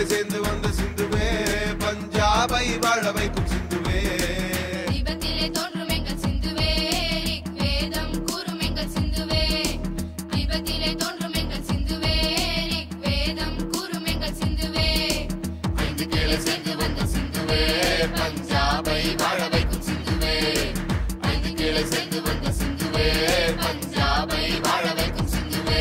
சேர்ந்து வந்த சிந்துவே பஞ்சாபை வாழ வைக்கும் சிந்துவே தீபத்திலே தோன்றும் எங்கள் சிந்துவே ரிக்வேதம் கூறும் எங்கள் சிந்துவே தீபத்திலே தோன்றும் எங்கள் சிந்துவே ரிக்வேதம் கூறும் எங்கள் சிந்துவே ஐந்து கிளை சேர்ந்து வந்த சிந்துவே பஞ்சாபை வாழ வைக்கும் சிந்துவே ஐந்து கிளை சேர்ந்து வந்த சிந்துவே பஞ்சாபை வாழ வைக்கும் சிந்துவே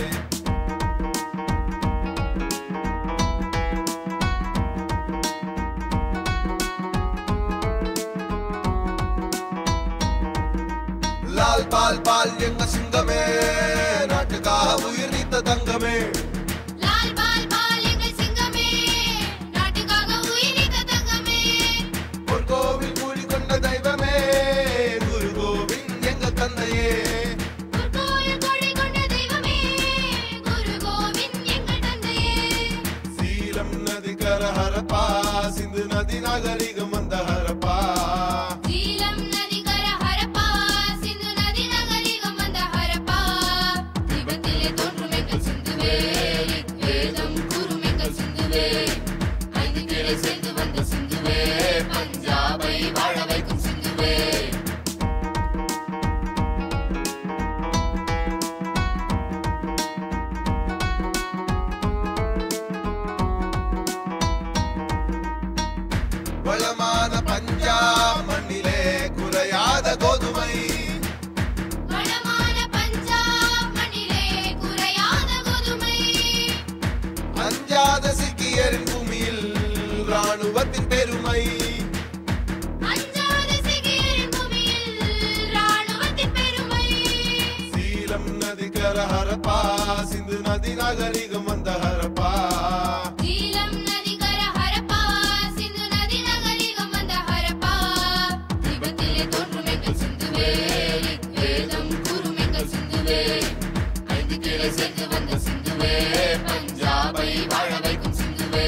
லால் பால் பால் எங்க சிங்கமே நாட்டுக்காக உயிர் நீத்த தங்கமே லால் பால் பால் எங்கள் சிங்கமே நாட்டுக்காக உயிரித்த தங்கமே ஒரு கோவில் கூடி கொண்ட தெய்வமே குரு கோவிந்த் எங்க தந்தையே ஒரு கோயில் கொடை கொண்ட தெய்வமே குரு கோவிந்த் எங்கள் தந்தையே சீலம் நதி கர ஹரப்பா சிந்து நதி நாகரிகம் வந்த ஹரப்பா சீலம் நதி கர ஹரப்பா சிந்து நதி நகரிகம் வந்த ஹரப்பா தீபத்திலே தோன்றும் எங்கள் சிந்துவே ரிக்வேதம் கூறும் எங்கள் சிந்துவே ஐந்து கிளை சேர்ந்து வந்த சிந்துவே பஞ்சாபை வாழ வைக்கும் சிந்துவே வளமான பஞ்சாப் மண்ணிலே குறையாத கோதுமை வளமான பஞ்சாப் மண்ணிலே குறையாத கோதுமை அஞ்சாத சிக்கியரின் பூமியில் ராணுவத்தின் பெருமை அஞ்சாத சிகிரின் பூமியில் ராணுவத்தின் பெருமை சீலம் நதி கர ஹரப்பா சிந்து நதி நாகரிகம் வந்த ஹரப்பா சீலம் நதி கர ஹரப்பா சிந்து நதி நகரிகம் வந்த ஹரப்பா தீபத்திலே தோன்றும் எங்கள் சிந்துவே ரிக்வேதம் கூறும் எங்கள் சிந்துவே ஐந்து கிளை சேர்ந்து வந்த சிந்துவே பஞ்சாபை வாழ வைக்கும் சிந்துவே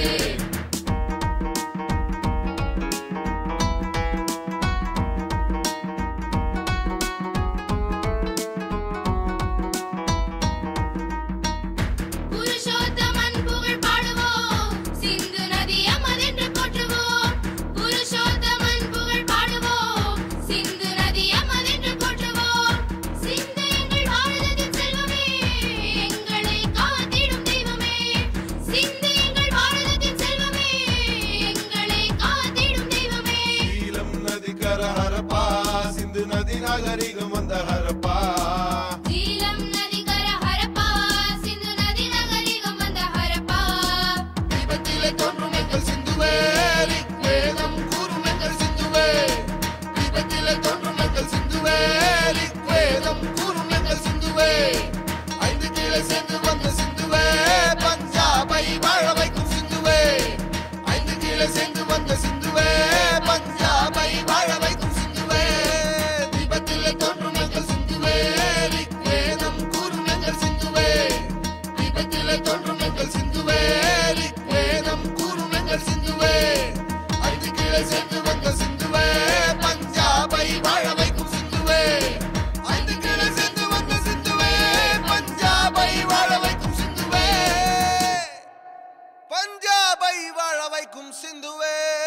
புருஷோத்தமன் புகழ் பாடுவோம் சிந்து நதி அமதென்று போற்றுவோம் புருஷோத்தமன் புகழ் பாடுவோம் சிந்து நதி அமதென்று போற்றுவோம் சிந்து எங்கள் பாரதத்தின் செல்வமே எங்களை காத்திடும் தெய்வமே சிந்து எங்கள் பாரதத்தின் செல்வமே எங்களை காத்திடும் தெய்வமே சீலம் நதி கர ஹரப்பா சிந்து நதி நாகரிகம் வந்த ஹரப்பா சீலம் நதி கர ஹரப்பா சிந்து நதி நகரிகம் வந்த ஹரப்பா தீபத்திலே தோன்றும் எங்கள் சிந்துவே ரிக்வேதம் கூறும் எங்கள் சிந்துவே தீபத்திலே தோன்றும் எங்கள் சிந்துவே ரிக்வேதம் கூறும் எங்கள் சிந்துவே ஐந்து கீழே சேர்ந்து வந்த சிந்துவே பஞ்சாபை வாழ வைக்கும் சிந்துவே ஐந்து கீழே சேர்ந்து வந்த சிந்துவே பஞ்சாபை வாழ வைக்கும் சிந்துவே தீபத்திலே தோன்றும் எங்கள் சிந்துவே ரிக்வேதம் கூறும் எங்கள் சிந்துவே தீபத்திலே தோன்றும் எங்கள் சிந்துவே ரிக்வேதம் கூறும் எங்கள் சிந்துவே ஐந்து கீழே சேர்ந்து வந்த சிந்துவே பஞ்சாபை வாழ வைக்கும் சிந்துவே ஐந்து கீழே சேர்ந்து வந்த சிந்துவே பஞ்சாபை வாழ வைக்கும் சிந்துவே பஞ்சாபை வாழ வைக்கும் சிந்துவே